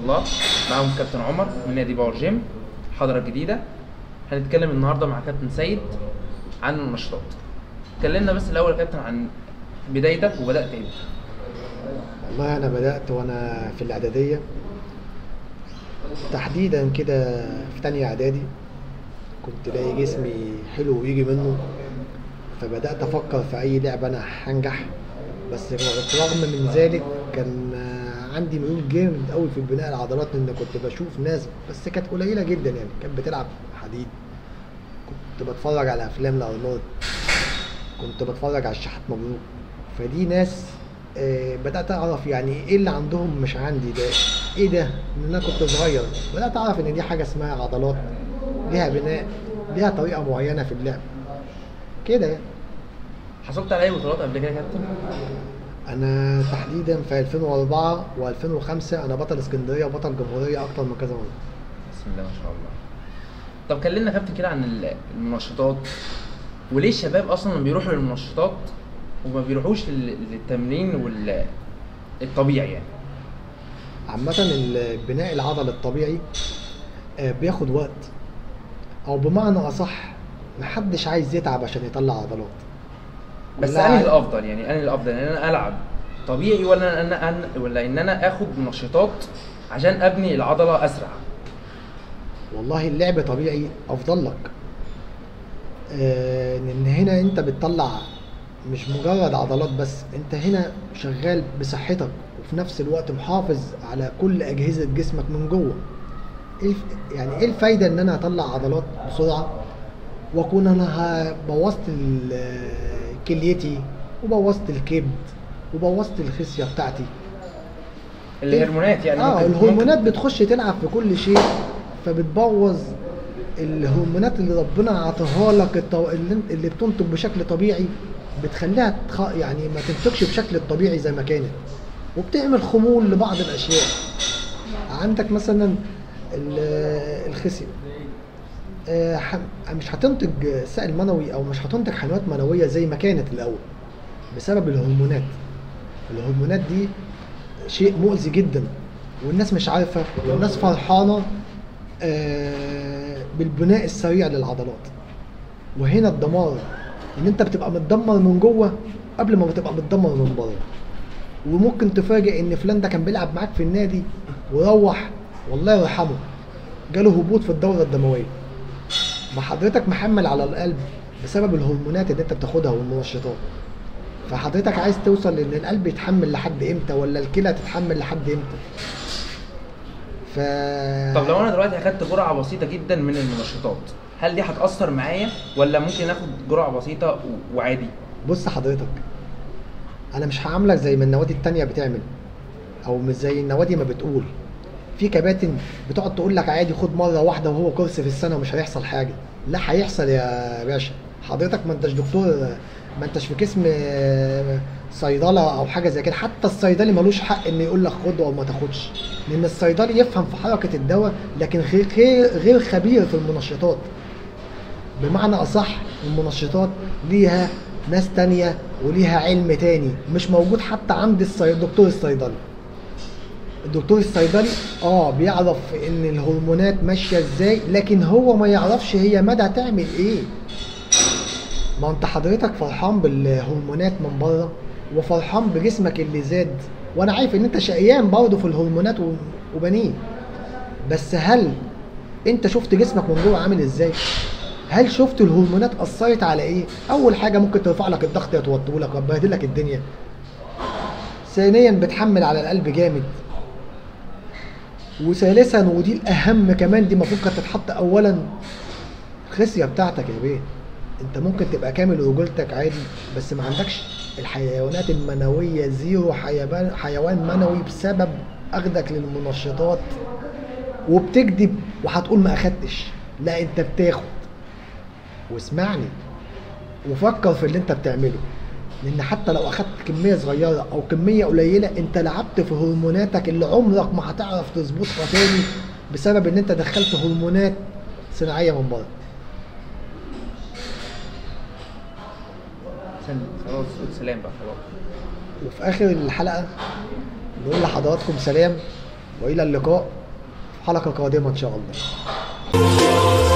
الله معاهم كابتن عمر من نادي باور جيم حضرة جديدة هنتكلم النهارده مع كابتن سيد عن النشاطات اتكلمنا بس الاول يا كابتن عن بدايتك وبدات امتى والله انا بدات وانا في الاعداديه تحديدا كده في تانية اعدادي كنت الاقي جسمي حلو ويجي منه فبدات افكر في اي لعبه انا هنجح بس رغم من ذلك كان عندي ميول جامد قوي في بناء العضلات لان كنت بشوف ناس بس كانت قليله جدا يعني كانت بتلعب حديد كنت بتفرج على افلام لارنولد كنت بتفرج على الشحات مبروك فدي ناس آه، بدات اعرف يعني ايه اللي عندهم مش عندي ده ايه ده ان انا كنت صغير بدات اعرف ان دي حاجه اسمها عضلات ليها بناء ليها طريقه معينه في اللعب كده يعني حصلت على اي بطولات قبل كده يا كابتن انا تحديدا في 2004 و2005 انا بطل اسكندريه وبطل جمهوريه اكتر من كذا مره بسم الله ما شاء الله طب كلمنا يا كابتن كده عن ال- المنشطات وليه الشباب اصلا لما بيروحوا للمنشطات وما بيروحوش لل- للتمرين وال الطبيعي يعني عامة ال- بناء العضل الطبيعي آه، بياخد وقت او بمعنى اصح محدش عايز يتعب عشان يطلع عضلات بس كلها انهي عايز- الافضل يعني انهي الافضل ان انا العب طبيعي ولا ان انا أن- ولا ان انا اخد منشطات عشان ابني العضله اسرع والله اللعب طبيعي افضل لك آه، لان هنا انت بتطلع مش مجرد عضلات بس انت هنا شغال بصحتك وفي نفس الوقت محافظ على كل اجهزه جسمك من جوه ايه الف- يعني ايه الفايده ان انا اطلع عضلات بسرعه واكون انا ه- بوظت ال- كليتي وبوظت الكبد وبوظت الخصيه بتاعتي الهرمونات يعني اه ممكن- الهرمونات ممكن- بتخش تلعب في كل شيء فبتبوظ الهرمونات اللي ربنا عطاها لك الطو... اللي, اللي بتنتج بشكل طبيعي بتخليها تخ... يعني ما تنتجش بشكل الطبيعي زي ما كانت وبتعمل خمول لبعض الاشياء عندك مثلا ال- الخصيه آه، ح- مش هتنتج سائل منوي او مش هتنتج حملات منويه زي ما كانت الاول بسبب الهرمونات الهرمونات دي شيء مؤذي جدا والناس مش عارفه والناس فرحانه آه، بالبناء السريع للعضلات وهنا الدمار ان انت بتبقى متدمر من جوه قبل ما بتبقى متدمر من بره وممكن تفاجئ ان فلان ده كان بيلعب معاك في النادي وروح والله يرحمه جاله هبوط في الدوره الدمويه ما حضرتك محمل على القلب بسبب الهرمونات اللي انت بتاخدها والمنشطات فحضرتك عايز توصل ان القلب يتحمل لحد امتى ولا الكلى تتحمل لحد امتى ف طب لو انا دلوقتي اخدت جرعه بسيطه جدا من المنشطات هل دي هتاثر معايا ولا ممكن اخد جرعه بسيطه و- وعادي بص حضرتك انا مش هعاملك زي ما النوادي التانية بتعمل او مش زي النوادي ما بتقول في كباتن بتقعد تقول لك عادي خد مره واحده وهو كورس في السنه ومش هيحصل حاجه لا هيحصل يا باشا حضرتك ما انتش دكتور ما انتش في قسم آه، صيدله او حاجه زي كده حتى الصيدلي ملوش حق انه يقول لك خد او ما تاخدش لان الصيدلي يفهم في حركه الدواء لكن غير غير غير خبير في المنشطات بمعنى اصح المنشطات ليها ناس تانية وليها علم تاني مش موجود حتى عند الصي... الدكتور الصيدلي الدكتور الصيدلي اه بيعرف ان الهرمونات ماشيه ازاي لكن هو ما يعرفش هي مدى تعمل ايه ما انت حضرتك فرحان بالهرمونات من بره وفرحان بجسمك اللي زاد وانا عارف ان انت شقيان برضه في الهرمونات و- وبنين بس هل انت شفت جسمك من جوه عامل ازاي هل شفت الهرمونات اثرت على ايه اول حاجه ممكن ترفع لك الضغط يا توطي لك وتبهدل لك الدنيا ثانيا بتحمل على القلب جامد وثالثا ودي الاهم كمان دي المفروض كانت تتحط اولا الخصيه بتاعتك يا بيه انت ممكن تبقى كامل رجولتك عادي بس ما عندكش الحيوانات المنويه زيرو حيوان حيوان منوي بسبب اخدك للمنشطات وبتكذب وهتقول ما اخدتش لا انت بتاخد واسمعني وفكر في اللي انت بتعمله لان حتى لو اخدت كميه صغيره او كميه قليله انت لعبت في هرموناتك اللي عمرك ما هتعرف تظبطها تاني بسبب ان انت دخلت هرمونات صناعيه من بره سلم خلاص قول سلام بقى خلاص وفي اخر الحلقه نقول لحضراتكم سلام والى اللقاء في حلقه قادمه ان شاء الله